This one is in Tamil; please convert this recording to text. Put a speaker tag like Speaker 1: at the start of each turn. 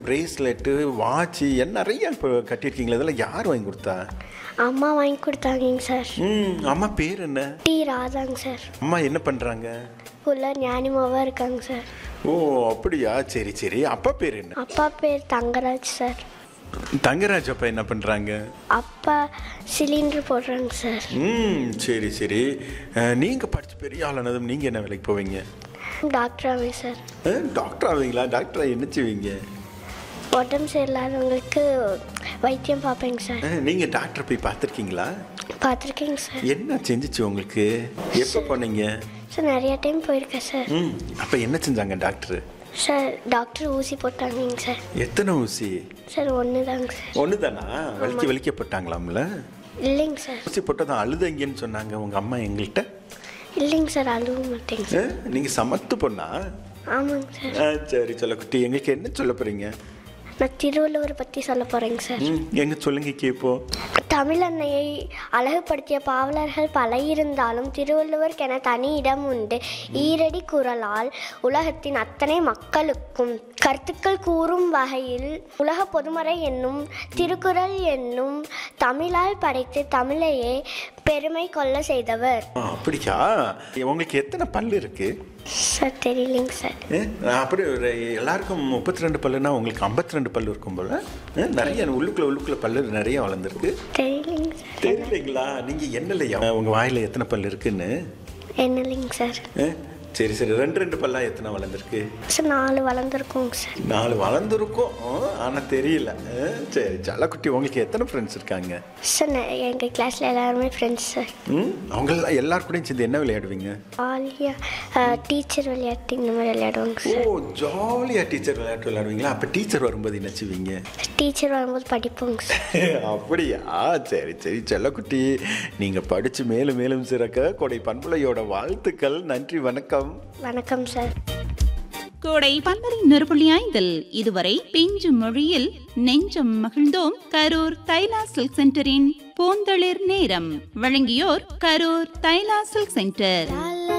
Speaker 1: பிரேஸ்லெட்டு வாட்ச் என்ன நிறைய இப்போ கட்டியிருக்கீங்களா இதெல்லாம் யார் வாங்கி கொடுத்தா
Speaker 2: அம்மா வாங்கி கொடுத்தாங்க சார்
Speaker 1: ம் அம்மா பேர் என்ன
Speaker 2: டி ராதாங்க சார்
Speaker 1: அம்மா என்ன பண்ணுறாங்க
Speaker 2: ஸ்கூலில் ஞானிமாவாக இருக்காங்க சார்
Speaker 1: ஓ அப்படியா சரி சரி அப்பா பேர் என்ன
Speaker 2: அப்பா பேர் தங்கராஜ் சார்
Speaker 1: தங்கராஜ் அப்பா என்ன பண்ணுறாங்க
Speaker 2: அப்பா சிலிண்டர் போடுறாங்க சார்
Speaker 1: ம் சரி சரி நீங்கள் படித்து பெரிய ஆளானதும் நீங்கள் என்ன வேலைக்கு போவீங்க
Speaker 2: டாக்டர் ஆவேன் சார்
Speaker 1: அஹ், டாக்டர் ஆவீங்களா டாக்டரா என்ன செய்வீங்க
Speaker 2: உடம்பு சரியில்லாதவங்களுக்கு வைத்தியம் பார்ப்பேங்க சார்
Speaker 1: நீங்கள் டாக்டர் போய் பார்த்துருக்கீங்களா
Speaker 2: பார்த்துருக்கேங்க சார்
Speaker 1: என்ன செஞ்சுச்சு உங்களுக்கு எப்போ போனீங்க
Speaker 2: சார் நிறைய டைம் போயிருக்கேன் சார்
Speaker 1: ம் அப்போ என்ன செஞ்சாங்க டாக்டர்
Speaker 2: சார் டாக்டர் ஊசி போட்டாங்கங்க சார்
Speaker 1: எத்தனை ஊசி
Speaker 2: சார் ஒன்று தாங்க சார்
Speaker 1: ஒன்று தானா வலிக்க வலிக்க போட்டாங்களாம்ல
Speaker 2: இல்லைங்க சார்
Speaker 1: ஊசி போட்டதான் அழுதங்கன்னு சொன்னாங்க உங்கள் அம்மா எங்கள்கிட்ட
Speaker 2: இல்லைங்க சார் அழுவ மாட்டேங்க சார்
Speaker 1: நீங்கள் சமத்து பொண்ணா
Speaker 2: ஆமாங்க சார்
Speaker 1: ஆ, சரி சொல்ல குட்டி எங்களுக்கு என்ன சொல்ல போகிறீங்க
Speaker 2: நான் திருவள்ளுவர் பற்றி சொல்ல போகிறேங்க சார்
Speaker 1: ம் எங்க சொல்லுங்க கேட்போம்
Speaker 2: தமிழ் அன்னையை அழகுபடுத்திய பாவலர்கள் பல இருந்தாலும் திருவள்ளுவருக்கென தனி இடம் உண்டு ஈரடி குரலால் உலகத்தின் அத்தனை மக்களுக்கும் கருத்துக்கள் கூறும் வகையில் உலக பொதுமறை என்னும் திருக்குறள் என்னும் தமிழால் படைத்து தமிழையே பெருமை கொள்ள செய்தவர்
Speaker 1: ஆ, அப்படியா உங்களுக்கு எத்தனை பல்லு இருக்கு
Speaker 2: சார் தெரியலைங்க சார்
Speaker 1: ஏ, அப்படி ஒரு எல்லாருக்கும் முப்பத்தி ரெண்டு பல்லுனா உங்களுக்கு ஐம்பத்தி ரெண்டு பல்லு இருக்கும் போல ஏ, நிறைய உள்ளுக்குள்ள உள்ளுக்குள்ள பல்லு நிறைய வளர்ந்துருக்கு
Speaker 2: தெரியலைங்க சார்
Speaker 1: தெரியலைங்களா நீங்க என்னலையா உங்க வாயில எத்தனை பல்லு இருக்குன்னு
Speaker 2: என்ன இல்லைங்க சார்
Speaker 1: ஏ, சரி சரி ரெண்டு ரெண்டு பல்லா எத்தனை வளர்ந்துருக்கு
Speaker 2: சார் நாலு வளர்ந்துருக்கோங்க சார்
Speaker 1: நாலு வளர்ந்துருக்கும் ஆனா தெரியல ஏ, சரி சலக்குட்டி உங்களுக்கு எத்தனை ஃப்ரெண்ட்ஸ் இருக்காங்க
Speaker 2: சார் நான் எங்கள் கிளாஸில் எல்லாருமே ஃப்ரெண்ட்ஸ் சார்
Speaker 1: ம் அவங்க எல்லாம் எல்லார் கூடயும் சேர்ந்து என்ன விளையாடுவீங்க
Speaker 2: ஜாலியாக டீச்சர் விளையாட்டு இந்த மாதிரி விளையாடுவாங்க
Speaker 1: ஓ
Speaker 2: சார்
Speaker 1: ஜாலியா டீச்சர் விளையாட்டு விளையாடுவீங்களா அப்ப டீச்சர் வரும்போது என்ன செய்வீங்க
Speaker 2: டீச்சர் வரும்போது படிப்போங்க சார்
Speaker 1: அப்படியா சரி சரி செல்லக்குட்டி நீங்க படிச்சு மேலும் மேலும் சிறக்க கொடை பண்புலையோட வாழ்த்துக்கள் நன்றி வணக்கம்
Speaker 2: வணக்கம் சார்
Speaker 3: கோடை பன்மரை நெருப்புள்ளி ஐந்தில் இதுவரை பிஞ்சு மொழியில் நெஞ்சம் மகிழ்ந்தோம் கரூர் தைலா சில்க் சென்டரின் பூந்தளிர் நேரம் வழங்கியோர் கரூர் தைலா சில்க் சென்டர்